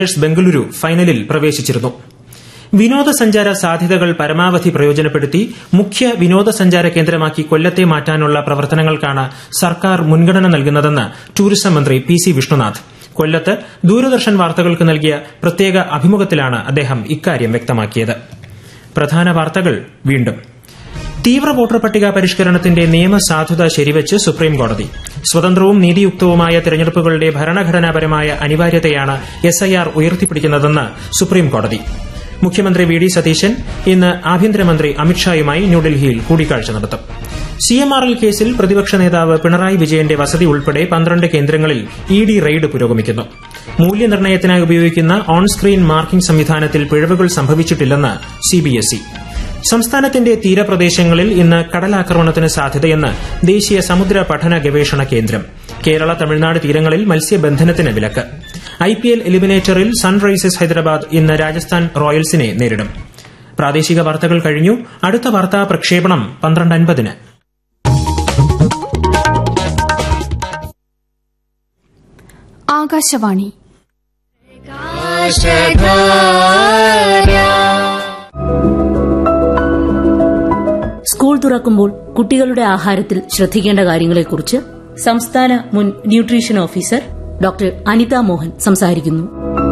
Riders Bengaluru ഫൈനലിൽ പ്രവേശിച്ചിരുന്നു വിനോദസഞ്ചാര സാധ്യതകൾ പരമാവധി പ്രയോജനപ്പെടുത്തി മുഖ്യ വിനോദസഞ്ചാര കേന്ദ്രമാക്കി കൊല്ലത്തെ മാറ്റാനുള്ള പ്രവർത്തനങ്ങൾക്കാണ് സർക്കാർ മുൻഗണന നൽകുന്നതെന്ന് ടൂറിസം മന്ത്രി പി സി വിഷ്ണുനാഥ് കൊല്ലത്ത് ദൂരദർശൻ വാർത്തകൾക്ക് നൽകിയ പ്രത്യേക അഭിമുഖത്തിലാണ് അദ്ദേഹം ഇക്കാര്യം വ്യക്തമാക്കിയത് പ്രധാന വാർത്തകൾ വീണ്ടും തീവ്ര വോട്ടർ പട്ടിക പരിഷ്കരണത്തിന്റെ നിയമസാധുത ശരിവച്ച് സുപ്രീംകോടതി സ്വതന്ത്രവും നീതിയുക്തവുമായ തെരഞ്ഞെടുപ്പുകളുടെ ഭരണഘടനാപരമായ അനിവാര്യതയാണ് എസ്ഐആർ ഉയർത്തിപ്പിടിക്കുന്നതെന്ന് സുപ്രീംകോടതി മുഖ്യമന്ത്രി വി ഡി സതീശൻ ഇന്ന് ആഭ്യന്തരമന്ത്രി അമിത്ഷായുമായി ന്യൂഡൽഹിയിൽ കൂടിക്കാഴ്ച നടത്തും സിഎംആർഎൽ കേസിൽ പ്രതിപക്ഷ നേതാവ് പിണറായി വിജയന്റെ വസതി ഉൾപ്പെടെ പന്ത്രണ്ട് കേന്ദ്രങ്ങളിൽ ഇ ഡി റെയ്ഡ് പുരോഗമിക്കുന്നു മൂല്യനിർണ്ണയത്തിനായി ഉപയോഗിക്കുന്ന ഓൺ സ്ക്രീൻ മാർക്കിംഗ് സംവിധാനത്തിൽ പിഴവുകൾ സംഭവിച്ചിട്ടില്ലെന്ന് സിബിഎസ്ഇ സംസ്ഥാനത്തിന്റെ തീരപ്രദേശങ്ങളിൽ ഇന്ന് കടലാക്രമണത്തിന് സാധ്യതയെന്ന് ദേശീയ സമുദ്ര പഠന ഗവേഷണ കേന്ദ്രം കേരള തമിഴ്നാട് തീരങ്ങളിൽ മത്സ്യബന്ധനത്തിന് വിലക്ക് ഐപിഎൽ എലിമിനേറ്ററിൽ സൺറൈസേഴ്സ് ഹൈദരാബാദ് ഇന്ന് രാജസ്ഥാൻ റോയൽസിനെ നേരിടും പ്രാദേശിക വാർത്തകൾ കഴിഞ്ഞു അടുത്ത വാർത്താ പ്രക്ഷേപണം പന്ത്രണ്ട് അൻപതിന് ആകാശവാണി സ്കൂൾ തുറക്കുമ്പോൾ കുട്ടികളുടെ ആഹാരത്തിൽ ശ്രദ്ധിക്കേണ്ട കാര്യങ്ങളെക്കുറിച്ച് സംസ്ഥാന മുൻ nutrition officer doctor Anitha Mohan സംസാരിക്കുന്നു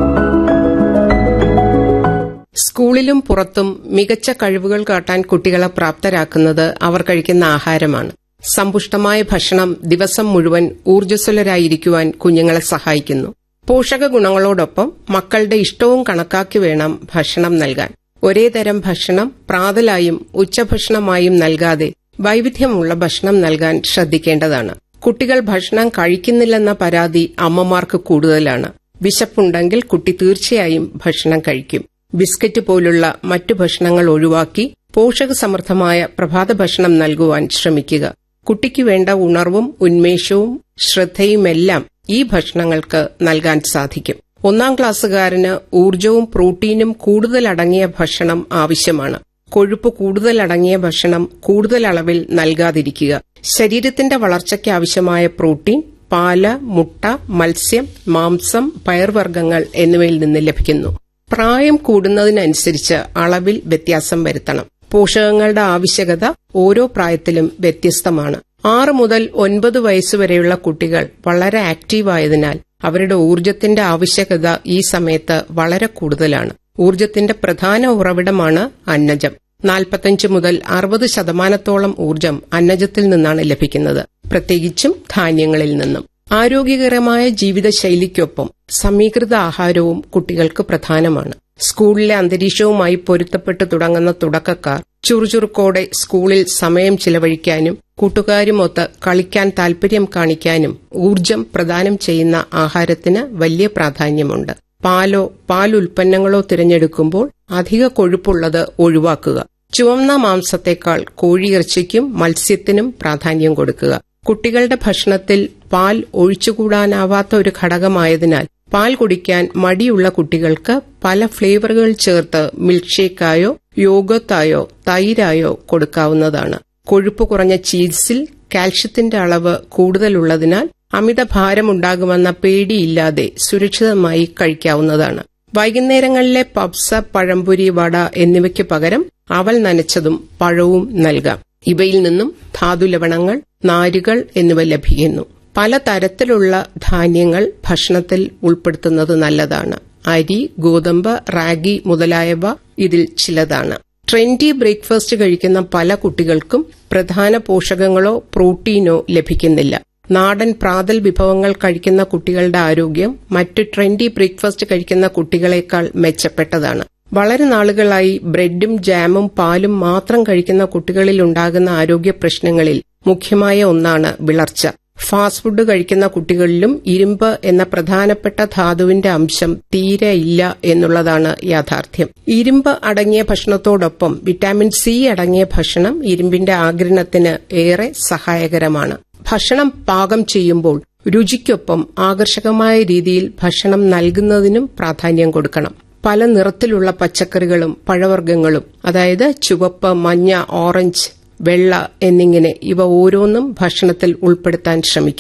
സ്കൂളിലും പുറത്തും മികച്ച കഴിവുകൾ കാട്ടാൻ കുട്ടികളെ പ്രാപ്തരാക്കുന്നത് അവർ കഴിക്കുന്ന ആഹാരമാണ് സമ്പുഷ്ടമായ ഭക്ഷണം ദിവസം മുഴുവൻ ഊർജ്ജസ്വലരായിരിക്കുവാൻ കുഞ്ഞുങ്ങളെ സഹായിക്കുന്നു പോഷക ഗുണങ്ങളോടൊപ്പം മക്കളുടെ ഇഷ്ടവും കണക്കാക്കി വേണം ഭക്ഷണം നൽകാൻ ഒരേ തരം ഭക്ഷണം പ്രാതലായും ഉച്ചഭക്ഷണമായും നൽകാതെ വൈവിധ്യമുള്ള ഭക്ഷണം നൽകാൻ ശ്രദ്ധിക്കേണ്ടതാണ് കുട്ടികൾ ഭക്ഷണം കഴിക്കുന്നില്ലെന്ന പരാതി അമ്മമാർക്ക് കൂടുതലാണ് വിശപ്പുണ്ടെങ്കിൽ കുട്ടി തീർച്ചയായും ഭക്ഷണം കഴിക്കും ബിസ്ക്കറ്റ് പോലുള്ള മറ്റു ഭക്ഷണങ്ങൾ ഒഴിവാക്കി പോഷകസമൃദ്ധമായ പ്രഭാത ഭക്ഷണം നൽകുവാൻ ശ്രമിക്കുക കുട്ടിക്ക് വേണ്ട ഉണർവും ഉന്മേഷവും ശ്രദ്ധയുമെല്ലാം ഈ ഭക്ഷണങ്ങൾക്ക് നൽകാൻ സാധിക്കും ഒന്നാം ക്ലാസ്സുകാരന് ഊർജവും പ്രോട്ടീനും കൂടുതൽ അടങ്ങിയ ഭക്ഷണം ആവശ്യമാണ് കൊഴുപ്പ് കൂടുതൽ അടങ്ങിയ ഭക്ഷണം കൂടുതൽ അളവിൽ നൽകാതിരിക്കുക ശരീരത്തിന്റെ വളർച്ചയ്ക്ക് ആവശ്യമായ പ്രോട്ടീൻ പാല് മുട്ട മത്സ്യം മാംസം പയർവർഗ്ഗങ്ങൾ എന്നിവയിൽ നിന്ന് ലഭിക്കുന്നു പ്രായം കൂടുന്നതിനനുസരിച്ച് അളവിൽ വ്യത്യാസം വരുത്തണം പോഷകങ്ങളുടെ ആവശ്യകത ഓരോ പ്രായത്തിലും വ്യത്യസ്തമാണ് ആറ് മുതൽ ഒൻപത് വയസ്സുവരെയുള്ള കുട്ടികൾ വളരെ ആക്റ്റീവായതിനാൽ അവരുടെ ഊർജത്തിന്റെ ആവശ്യകത ഈ സമയത്ത് വളരെ കൂടുതലാണ് ഊർജത്തിന്റെ പ്രധാന ഉറവിടമാണ് അന്നജം നാൽപ്പത്തഞ്ച് മുതൽ അറുപത് ശതമാനത്തോളം ഊർജം അന്നജത്തിൽ നിന്നാണ് ലഭിക്കുന്നത് പ്രത്യേകിച്ചും ധാന്യങ്ങളിൽ നിന്നും ആരോഗ്യകരമായ ജീവിതശൈലിക്കൊപ്പം സമീകൃത ആഹാരവും കുട്ടികൾക്ക് പ്രധാനമാണ് സ്കൂളിലെ അന്തരീക്ഷവുമായി പൊരുത്തപ്പെട്ടു തുടങ്ങുന്ന തുടക്കക്കാർ ചുറുചുറുക്കോടെ സ്കൂളിൽ സമയം ചിലവഴിക്കാനും കൂട്ടുകാരുമൊത്ത് കളിക്കാൻ താൽപര്യം കാണിക്കാനും ഊർജം പ്രദാനം ചെയ്യുന്ന ആഹാരത്തിന് വലിയ പ്രാധാന്യമുണ്ട് പാലോ പാൽ ഉൽപ്പന്നങ്ങളോ തിരഞ്ഞെടുക്കുമ്പോൾ അധിക കൊഴുപ്പുള്ളത് ഒഴിവാക്കുക ചുവന്ന മാംസത്തേക്കാൾ കോഴിയിറച്ചിക്കും മത്സ്യത്തിനും പ്രാധാന്യം കൊടുക്കുക കുട്ടികളുടെ ഭക്ഷണത്തിൽ പാൽ ഒഴിച്ചുകൂടാനാവാത്ത ഒരു ഘടകമായതിനാൽ പാൽ കുടിക്കാൻ മടിയുള്ള കുട്ടികൾക്ക് പല ഫ്ലേവറുകൾ ചേർത്ത് മിൽക്ക് ഷേക്കായോ യോഗത്തായോ തൈരായോ കൊടുക്കാവുന്നതാണ് കൊഴുപ്പ് കുറഞ്ഞ ചീസിൽ കാൽഷ്യത്തിന്റെ അളവ് കൂടുതലുള്ളതിനാൽ അമിത ഭാരമുണ്ടാകുമെന്ന പേടിയില്ലാതെ സുരക്ഷിതമായി കഴിക്കാവുന്നതാണ് വൈകുന്നേരങ്ങളിലെ പപ്സ പഴംപൊരി വട എന്നിവയ്ക്ക് പകരം അവൽ നനച്ചതും പഴവും നൽകാം ഇവയിൽ നിന്നും ധാതുലവണങ്ങൾ നാരുകൾ എന്നിവ ലഭിക്കുന്നു പലതരത്തിലുള്ള ധാന്യങ്ങൾ ഭക്ഷണത്തിൽ ഉൾപ്പെടുത്തുന്നത് നല്ലതാണ് അരി ഗോതമ്പ് റാഗി മുതലായവ ഇതിൽ ചിലതാണ് ട്രെൻഡി ബ്രേക്ക്ഫാസ്റ്റ് കഴിക്കുന്ന പല കുട്ടികൾക്കും പ്രധാന പോഷകങ്ങളോ പ്രോട്ടീനോ ലഭിക്കുന്നില്ല നാടൻ പ്രാതൽ വിഭവങ്ങൾ കഴിക്കുന്ന കുട്ടികളുടെ ആരോഗ്യം മറ്റ് ട്രെൻഡി ബ്രേക്ക്ഫാസ്റ്റ് കഴിക്കുന്ന കുട്ടികളെക്കാൾ മെച്ചപ്പെട്ടതാണ് വളരെ നാളുകളായി ബ്രെഡും ജാമും പാലും മാത്രം കഴിക്കുന്ന കുട്ടികളിൽ ഉണ്ടാകുന്ന ആരോഗ്യ പ്രശ്നങ്ങളിൽ മുഖ്യമായ ഒന്നാണ് വിളർച്ച ഫാസ്റ്റ് ഫുഡ് കഴിക്കുന്ന കുട്ടികളിലും ഇരുമ്പ് എന്ന പ്രധാനപ്പെട്ട ധാതുവിന്റെ അംശം തീരെ ഇല്ല എന്നുള്ളതാണ് യാഥാർത്ഥ്യം ഇരുമ്പ് അടങ്ങിയ ഭക്ഷണത്തോടൊപ്പം വിറ്റാമിൻ സി അടങ്ങിയ ഭക്ഷണം ഇരുമ്പിന്റെ ആഗിരണത്തിന് ഏറെ സഹായകരമാണ് ഭക്ഷണം പാകം ചെയ്യുമ്പോൾ രുചിക്കൊപ്പം ആകർഷകമായ രീതിയിൽ ഭക്ഷണം നൽകുന്നതിനും പ്രാധാന്യം കൊടുക്കണം പല നിറത്തിലുള്ള പച്ചക്കറികളും പഴവർഗ്ഗങ്ങളും അതായത് ചുവപ്പ് മഞ്ഞ ഓറഞ്ച് വെള്ള എന്നിങ്ങനെ ഇവ ഓരോന്നും ഭക്ഷണത്തിൽ ഉൾപ്പെടുത്താൻ ശ്രമിക്കുക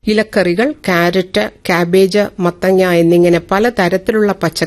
ഇലക്കറികൾ കാരറ്റ് കാബേജ് മത്തങ്ങ എന്നിങ്ങനെ പലതരത്തിലുള്ള പച്ചക്കറി